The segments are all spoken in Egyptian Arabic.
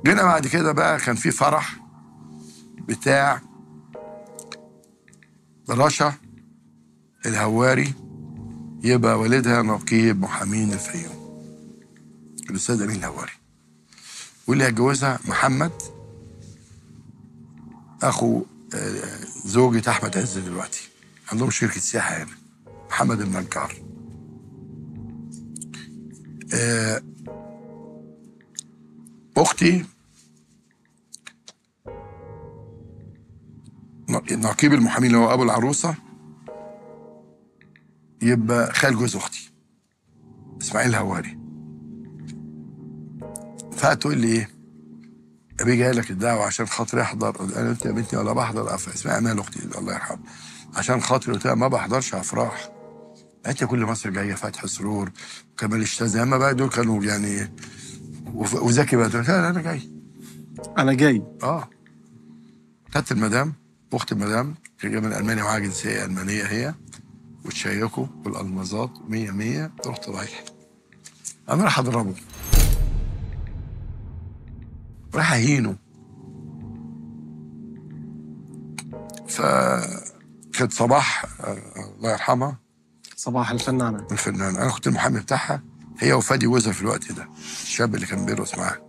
جينا بعد كده بقى كان في فرح بتاع رشا الهواري يبقى والدها نقيب محامين الفيوم الاستاذ امين الهواري واللي هيتجوزها محمد اخو آه، زوجة احمد عز دلوقتي عندهم شركة سياحة هنا محمد النجار آه، اختي نقيب المحامين اللي هو ابو العروسه يبقى خال جوز اختي اسماعيل الهواري فتقول لي ايه ابي جاي لك الدعوه عشان خاطري احضر انا قلت يا بنتي ولا بحضر أف- اسمها امال اختي الله يرحمها عشان خاطري قلت لها ما بحضرش افراح قالت لي كل مصر جايه فتح سرور وكمال الشاذلي اما بقى دول كانوا يعني وف- وزكي بدر قلت لها لا انا جاي انا جاي اه خدت المدام اخت المدام كان جايه من المانيا معاها جنسيه المانيه هي وتشيكوا والالمازات 100 100 رحت رايح انا رايح اضربه رايح اهينه ف كانت صباح آه، الله يرحمها صباح الفنانه الفنان انا كنت المحامي بتاعها هي وفادي وزر في الوقت ده الشاب اللي كان بيرقص معاها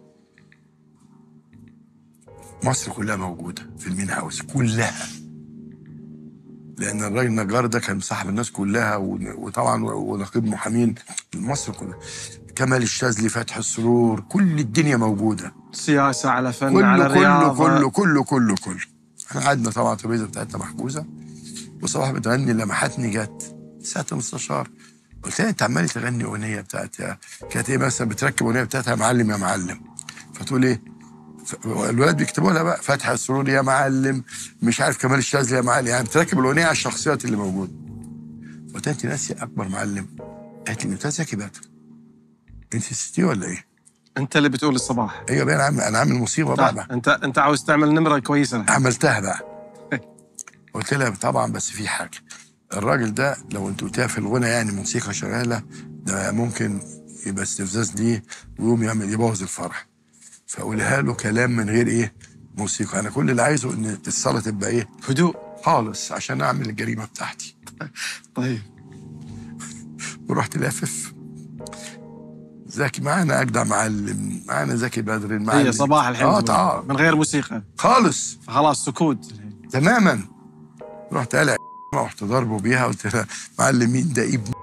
مصر كلها موجوده في المين هاوس كلها لان الراجل النجار ده كان مصاحب الناس كلها ون- وطبعا ونقيب محامين مصر كلها كمال الشاذلي فتح السرور كل الدنيا موجوده سياسه على فن كله على كله رياضه كله كله كله كله احنا قعدنا طبعا الترابيزه بتاعتنا محجوزه وصباح بتغني لمحتني جت ساعه المستشار قلت لها انت عمالي تغني اغنيه بتاعت كانت ايه مثلا بتركب اغنيه بتاعتها يا معلم يا معلم فتقول ايه ف- الولاد بيكتبوا لها بقى فتح السرور يا معلم مش عارف كمال الشاذلي يا معلم يعني بتركب الاغنيه على الشخصيات اللي موجوده قلت لها انت ناسيه اكبر معلم قالت لي انت زكي بدر انت ستي ولا ايه؟ انت اللي بتقول الصباح ايوه بقى انا عامل انا عامل مصيبه بقى, بقى. انت انت عاوز تعمل نمره كويسه الحين. عملتها بقى قلت لها طبعا بس في حاجه الراجل ده لو انت قلتها في الغنى يعني موسيقى شغاله ده ممكن يبقى استفزاز ليه ويقوم يعمل يبوظ الفرح فقولها له كلام من غير ايه موسيقى انا كل اللي عايزه ان الصلاه تبقى ايه هدوء خالص عشان اعمل الجريمه بتاعتي طيب ورحت لافف زكي معانا اجدع معلم معانا زكي بدر المعلم هي صباح الحين اه تقول. تعال من غير موسيقى خالص فخلاص سكوت تماما رحت قالع رحت ضربه بيها قلت لها معلم مين ده ابن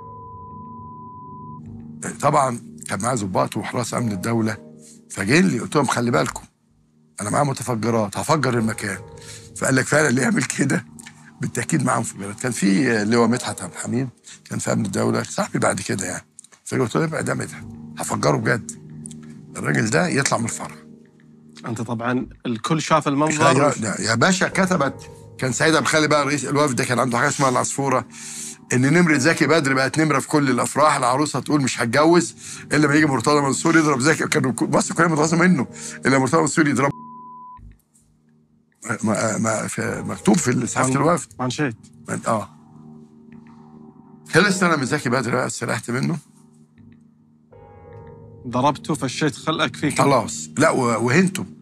طبعا كان معاه ظباط وحراس امن الدوله فجايين لي قلت لهم خلي بالكم انا معايا متفجرات هفجر المكان فقال لك فعلا اللي يعمل كده بالتاكيد معاه مفجرات كان في لواء مدحت عبد الحميد كان في امن الدوله صاحبي بعد كده يعني فقلت له ابعد ده مدحت هفجره بجد الراجل ده يطلع من الفرح انت طبعا الكل شاف يا, المنظر يا باشا كتبت كان سعيد عبد الخالق بقى رئيس الوفد ده كان عنده حاجه اسمها العصفوره ان نمره زكي بدر بقت نمره في كل الافراح العروسه تقول مش هتجوز الا لما يجي مرتضى منصور يضرب زكي كانوا مصر كلها متغاظه منه الا مرتضى منصور يضرب ما ما في مكتوب في صحيفه الوفد مانشيت اه خلصت انا من زكي بدر بقى استريحت منه ضربته فشيت خلقك فيك خلاص لا و- وهنته